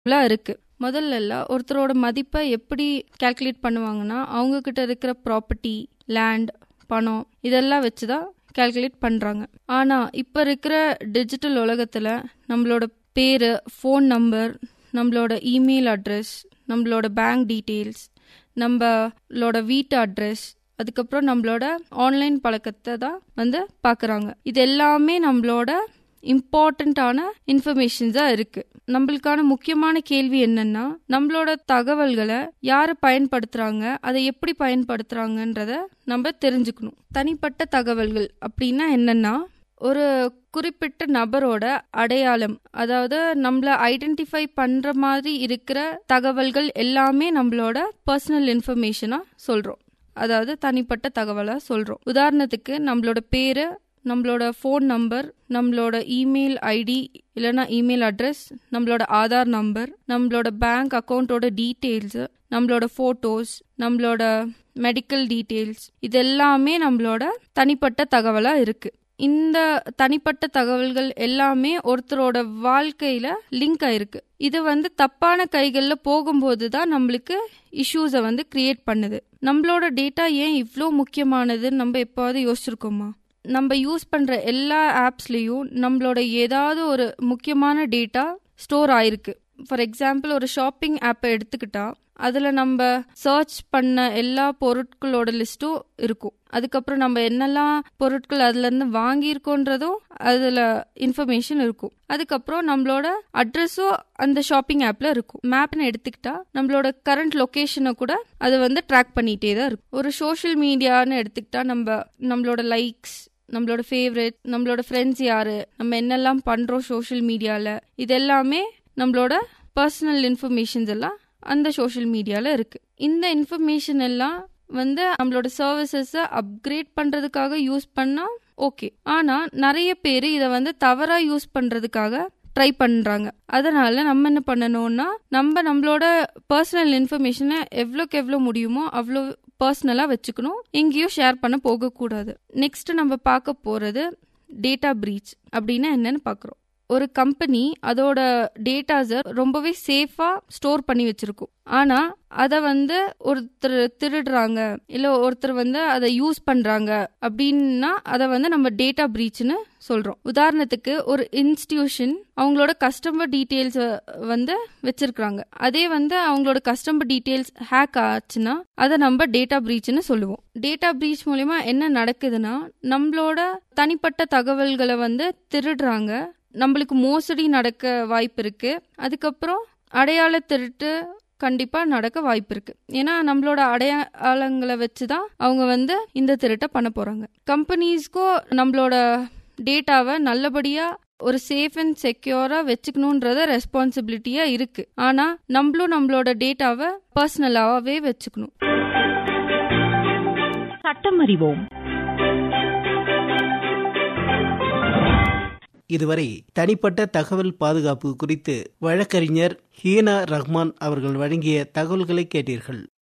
எல்லாம் இருக்கு முதல்ல எல்லாம் ஒருத்தரோட மதிப்பை எப்படி கால்குலேட் பண்ணுவாங்கன்னா அவங்க கிட்ட இருக்கிற ப்ராப்பர்ட்டி லேண்ட் பணம் இதெல்லாம் வச்சு தான் கால்குலேட் பண்ணுறாங்க ஆனால் இப்போ இருக்கிற டிஜிட்டல் உலகத்தில் நம்மளோட பேர் ஃபோன் நம்பர் நம்மளோட இமெயில் அட்ரஸ் நம்மளோட பேங்க் டீட்டெயில்ஸ் நம்மளோட வீட்டு அட்ரஸ் அதுக்கப்புறம் நம்மளோட ஆன்லைன் பழக்கத்தை தான் வந்து பார்க்குறாங்க இது எல்லாமே நம்மளோட இம்பார்ட்டண்ட்டான இன்ஃபர்மேஷன்ஸாக இருக்குது நம்மளுக்கான முக்கியமான கேள்வி என்னன்னா நம்மளோட தகவல்களை யார் பயன்படுத்துகிறாங்க அதை எப்படி பயன்படுத்துகிறாங்கன்றத நம்ம தெரிஞ்சுக்கணும் தனிப்பட்ட தகவல்கள் அப்படின்னா என்னன்னா ஒரு குறிப்பிட்ட நபரோட அடையாளம் அதாவது நம்மள ஐடென்டிஃபை பண்ற மாதிரி இருக்கிற தகவல்கள் எல்லாமே நம்மளோட பர்சனல் இன்ஃபர்மேஷனா சொல்றோம் அதாவது தனிப்பட்ட தகவலா சொல்றோம் உதாரணத்துக்கு நம்மளோட பேரு நம்மளோட ஃபோன் நம்பர் நம்மளோட இமெயில் ஐடி இல்லைன்னா இமெயில் அட்ரஸ் நம்மளோட ஆதார் நம்பர் நம்மளோட பேங்க் அக்கௌண்ட்டோட டீட்டெயில்ஸு நம்மளோட ஃபோட்டோஸ் நம்மளோட மெடிக்கல் டீட்டெயில்ஸ் இது எல்லாமே நம்மளோட தனிப்பட்ட தகவலாக இருக்குது இந்த தனிப்பட்ட தகவல்கள் எல்லாமே ஒருத்தரோட வாழ்க்கையில லிங்க் ஆயிருக்கு இது வந்து தப்பான கைகள்ல போகும்போது தான் நம்மளுக்கு இஷ்யூஸை வந்து கிரியேட் பண்ணுது நம்மளோட டேட்டா ஏன் இவ்வளோ முக்கியமானதுன்னு நம்ம எப்பாவது யோசிச்சிருக்கோமா நம்ம யூஸ் பண்ற எல்லா ஆப்ஸ்லயும் நம்மளோட ஏதாவது ஒரு முக்கியமான டேட்டா ஸ்டோர் ஆயிருக்கு ஃபார் எக்ஸாம்பிள் ஒரு ஷாப்பிங் ஆப்பை எடுத்துக்கிட்டா அதில் நம்ம சர்ச் பண்ண எல்லா பொருட்களோட லிஸ்ட்டும் இருக்கும் அதுக்கப்புறம் நம்ம என்னெல்லாம் பொருட்கள் அதுலேருந்து வாங்கியிருக்கோன்றதும் அதில் இன்ஃபர்மேஷன் இருக்கும் அதுக்கப்புறம் நம்மளோட அட்ரஸும் அந்த ஷாப்பிங் ஆப்பில் இருக்கும் மேப்னு எடுத்துக்கிட்டா நம்மளோட கரண்ட் லொக்கேஷனை கூட அது வந்து ட்ராக் பண்ணிகிட்டே தான் இருக்கும் ஒரு சோஷியல் மீடியான்னு எடுத்துக்கிட்டா நம்ம நம்மளோட லைக்ஸ் நம்மளோட ஃபேவரட் நம்மளோட ஃப்ரெண்ட்ஸ் யாரு நம்ம என்னெல்லாம் பண்ணுறோம் சோஷியல் மீடியாவில் இது எல்லாமே நம்மளோட பர்சனல் இன்ஃபர்மேஷன்ஸ் எல்லாம் அந்த சோஷியல் மீடியாவில் இருக்குது இந்த இன்ஃபர்மேஷன் எல்லாம் வந்து நம்மளோட சர்வீசஸை அப்கிரேட் பண்ணுறதுக்காக யூஸ் பண்ணால் ஓகே ஆனால் நிறைய பேர் இதை வந்து தவறாக யூஸ் பண்ணுறதுக்காக ட்ரை பண்ணுறாங்க அதனால நம்ம என்ன பண்ணணும்னா நம்ம நம்மளோட பர்சனல் இன்ஃபர்மேஷனை எவ்வளோக்கு எவ்வளோ முடியுமோ அவ்வளோ பர்சனலாக வச்சுக்கணும் எங்கேயும் ஷேர் பண்ண போகக்கூடாது நெக்ஸ்ட் நம்ம பார்க்க போகிறது டேட்டா ப்ரீச் அப்படின்னா என்னன்னு பார்க்குறோம் ஒரு கம்பெனி அதோட டேட்டாஸை ரொம்பவே சேஃபாக ஸ்டோர் பண்ணி வச்சிருக்கும் ஆனால் அதை வந்து ஒருத்தர் திருடுறாங்க இல்லை ஒருத்தர் வந்து அதை யூஸ் பண்ணுறாங்க அப்படின்னா அதை வந்து நம்ம டேட்டா ப்ரீச்னு சொல்கிறோம் உதாரணத்துக்கு ஒரு இன்ஸ்டியூஷன் அவங்களோட கஸ்டமர் டீட்டெயில்ஸ் வந்து வச்சிருக்கிறாங்க அதே வந்து அவங்களோட கஸ்டமர் டீட்டெயில்ஸ் ஹேக் ஆச்சுன்னா அதை நம்ம டேட்டா ப்ரீச்னு சொல்லுவோம் டேட்டா ப்ரீச் மூலிமா என்ன நடக்குதுன்னா நம்மளோட தனிப்பட்ட தகவல்களை வந்து திருடுறாங்க நம்மளுக்கு மோசடி நடக்க வாய்ப்பு இருக்கு அதுக்கப்புறம் அடையாள திருட்டு கண்டிப்பாக நடக்க வாய்ப்பு இருக்கு ஏன்னா நம்மளோட அடையாளங்களை வச்சு தான் அவங்க வந்து இந்த திருட்டை பண்ண போறாங்க கம்பெனிஸ்க்கும் நம்மளோட டேட்டாவை நல்லபடியாக ஒரு சேஃப் அண்ட் செக்யூராக வச்சுக்கணுன்றத ரெஸ்பான்சிபிலிட்டியாக இருக்கு ஆனால் நம்மளும் நம்மளோட டேட்டாவை பர்சனலாகவே வச்சுக்கணும் சட்டம் அறிவோம் இதுவரை தனிப்பட்ட தகவல் பாதுகாப்பு குறித்து வழக்கறிஞர் ஹீனா ரஹ்மான் அவர்கள் வழங்கிய தகவல்களை கேட்டீர்கள்